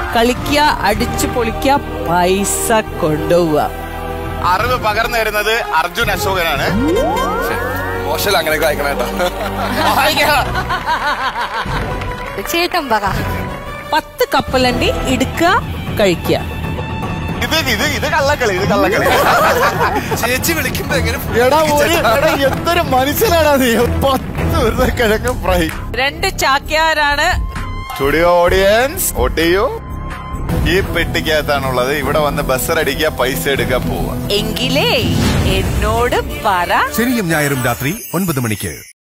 കളിക്കുക അടിച്ചു പൊളിക്കുക പൈസ കൊണ്ടുപോവുക അറിവ് പകർന്നു തരുന്നത് അർജുൻ അശോകനാണ് മോശം അങ്ങനെയൊക്കെ അയക്കണേട്ടോ ചേട്ടൻ പറ പത്ത് കപ്പലണ്ടി എടുക്കുക കഴിക്കുക ഇത് ഇത് ഇത് കള്ളക്കളി ഇത് കള്ളക്കളി ചേച്ചി വിളിക്കുമ്പോ എങ്ങനെ എടാ ഒരു എടാ എന്തൊരു മനുഷ്യനാടാ നീ പത്ത് ഉരുളക്കിഴങ്ങ് ഫ്രൈ രണ്ട് ചാക്യാരാണ് സ്റ്റുഡിയോ ഓഡിയൻസ് വോട്ട് ചെയ്യൂ ഈ പെട്ടിക്കകത്താണുള്ളത് ഇവിടെ വന്ന് ബസ്സർ അടിക്കുക പൈസ എടുക്കാൻ പോവുക എങ്കിലേ എന്നോട് പറ ശനിയും ഞായറും രാത്രി ഒൻപത് മണിക്ക്